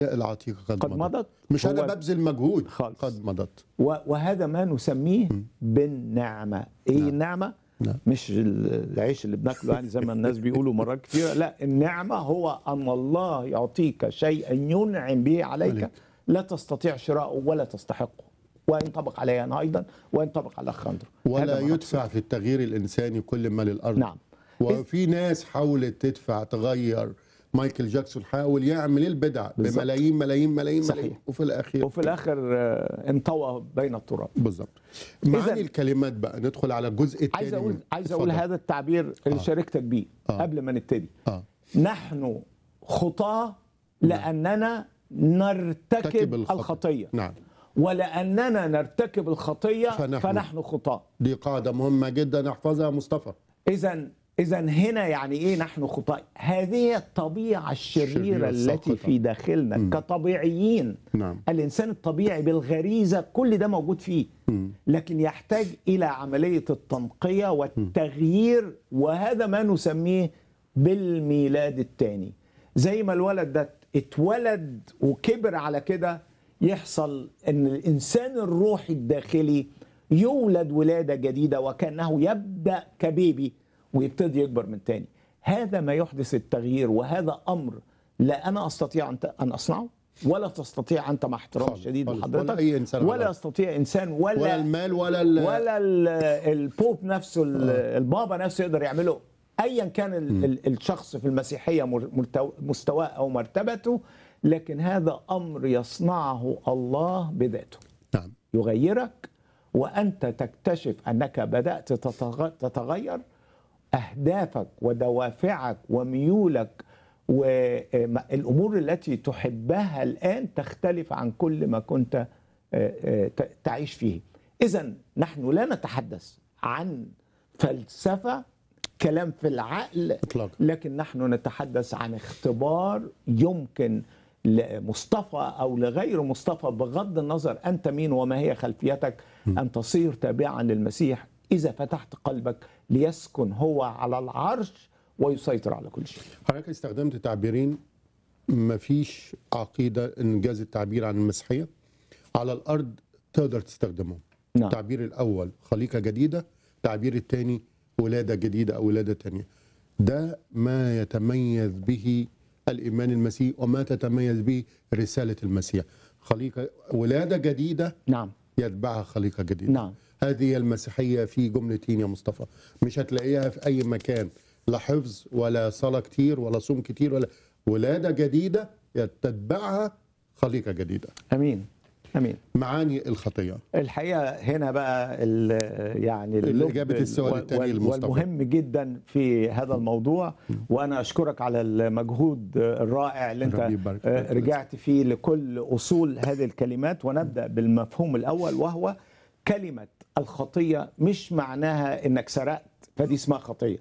العتيقة قد, قد مضت مش هو- انا ببذل مجهود خالص. قد مضت و- وهذا ما نسميه بالنعمة ايه نعم. النعمة نعم. مش ال- العيش اللي بناكله يعني زي ما الناس بيقولوا مرات كثيرة لا النعمة هو أن الله يعطيك شيئا ينعم به عليك عليك. لا تستطيع شراءه ولا تستحقه وينطبق علي أنا أيضا وينطبق على خندر ولا يدفع في التغيير الانساني كل ما للارض نعم وفي ناس حاولت تدفع تغير مايكل جاكسون حاول يعمل البدع بالظبط. بملايين ملايين ملايين صحيح. ملايين وفي الاخير وفي الآخر آه، انطوى بين التراب بالظبط إذن- معاني الكلمات بقى ندخل على الجزء الثاني عايز أقول عايز أقول اتفضل. هذا التعبير اللي آه. شاركتك بيه آه. قبل ما نبتدي اه نحن خطاة لأننا نرتكب ارتكب الخطأ. الخطية نعم ولأننا نرتكب الخطية فنحن- فنحن خطاة دي قاعده مهمه جدا احفظها مصطفى إذا إذا هنا يعني إيه نحن خطاة؟ هذه الطبيعة الشريرة الشريرة التي الساقطة. في داخلنا كطبيعيين نعم الإنسان الطبيعي بالغريزة كل ده موجود فيه مم. لكن يحتاج إلى عملية التنقية والتغيير وهذا ما نسميه بالميلاد الثاني زي ما الولد ده اتولد وكبر على كده يحصل ان الانسان الروحي الداخلي يولد ولاده جديده وكانه يبدا كبيبي ويبتدي يكبر من تاني هذا ما يحدث التغيير وهذا امر لا انا استطيع ان ان اصنعه ولا تستطيع انت مع احترام خالص، شديد خالص. لحضرتك ولا أي إنسان ولا على يستطيع انسان ولا, ولا المال ولا ال... ولا ال- البوب نفسه ال- البابا نفسه يقدر يعمله ايا كان ال- ال- الشخص في المسيحيه مر- مرتو- مستواه او مرتبته لكن هذا امر يصنعه الله بذاته نعم يغيرك وانت تكتشف انك بدات تتغ- تتغير اهدافك ودوافعك وميولك والامور التي تحبها الان تختلف عن كل ما كنت آه، آه، ت- تعيش فيه اذا نحن لا نتحدث عن فلسفه كلام في العقل اطلاقا لكن نحن نتحدث عن اختبار يمكن لمصطفى او لغير مصطفى بغض النظر انت مين وما هي خلفيتك ان تصير تابعا للمسيح اذا فتحت قلبك ليسكن هو على العرش ويسيطر على كل شيء. حضرتك استخدمت تعبيرين ما فيش عقيده انجاز التعبير عن المسيحيه على الارض تقدر تستخدمهم نعم التعبير الاول خليقه جديده التعبير الثاني ولاده جديده او ولاده ثانيه ده ما يتميز به الايمان المسيحي وما تتميز به رساله المسيح خليقه ولاده جديده نعم يتبعها خليقه جديده نعم هذه هي المسيحية في جملتين يا مصطفى مش هتلاقيها في أي مكان لا حفظ ولا صلاة كتير ولا صوم كتير ولا ولادة جديدة تتبعها خليقة جديدة امين امين معاني الخطية الحقيقه هنا بقى ال- يعني اللب إجابة السؤال وال- التاني وال- لمصطفى. والمهم جدا في هذا الموضوع وانا اشكرك على المجهود الرائع اللي انت ربي يبارك آه، فيك. رجعت فيه لكل اصول هذه الكلمات ونبدا بالمفهوم الاول وهو كلمه الخطيه مش معناها انك سرقت فدي اسمها خطيه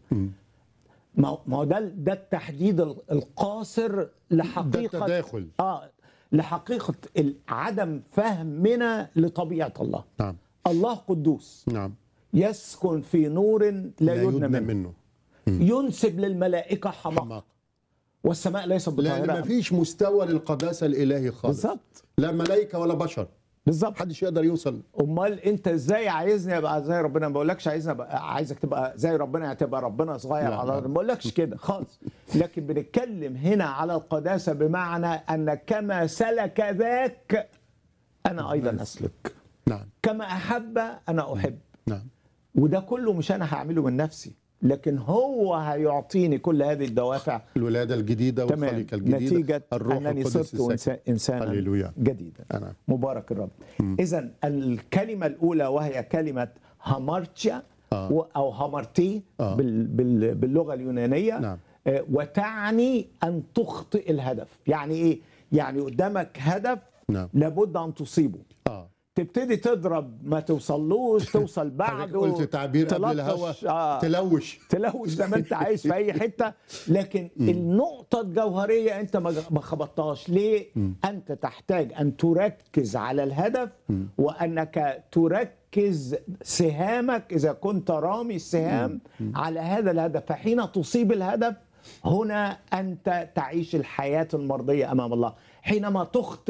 ما هو- ما هو ده ده التحديد ال- القاصر ده لحقيقه التداخل اه لحقيقه ال- عدم فهمنا لطبيعه الله نعم الله قدوس نعم يسكن في نور لا, لا يدنى يدنى منه منه ينسب للملائكه حماقه حماق والسماء ليست لأن ما بطاهره فيش مستوى للقداسة الإلهي خالص بالظبط لا ملائكة ولا بشر بالظبط محدش يقدر يوصل امال انت ازاي عايزني ابقى زي ربنا ما بقولكش عايزني ابقى عايزك تبقى زي ربنا يعني تبقى ربنا صغير لا، على لا. الارض ما بقولكش كده خالص لكن بنتكلم هنا على القداسه بمعنى ان كما سلك ذاك انا ايضا اسلك نعم كما احب انا احب نعم وده كله مش انا هعمله من نفسي لكن هو هيعطيني كل هذه الدوافع الولادة الجديدة تمام والخليقة الجديدة نتيجة الروح أنني القدس صرت الساكن. إنسان- إنسانا هللويا جديدا نعم مبارك الرب إذا الكلمة الأولى وهي كلمة هامارتشا آه. و- أو هامارتي آه. بال بال باللغة اليونانية نعم. آه، وتعني أن تخطئ الهدف يعني إيه؟ يعني قدامك هدف نعم لابد أن تصيبه اه تبتدي تضرب ما توصلوش توصل حضرتك بعده قلت تعبير قبل تلطش، الهوا آه. تلوش تلوش زي ما انت عايز في اي حته لكن النقطه الجوهريه انت ما ما خبطتهاش ليه انت تحتاج ان تركز على الهدف وانك تركز سهامك اذا كنت رامي السهام على هذا الهدف فحين تصيب الهدف هنا انت تعيش الحياه المرضيه امام الله حينما تخطئ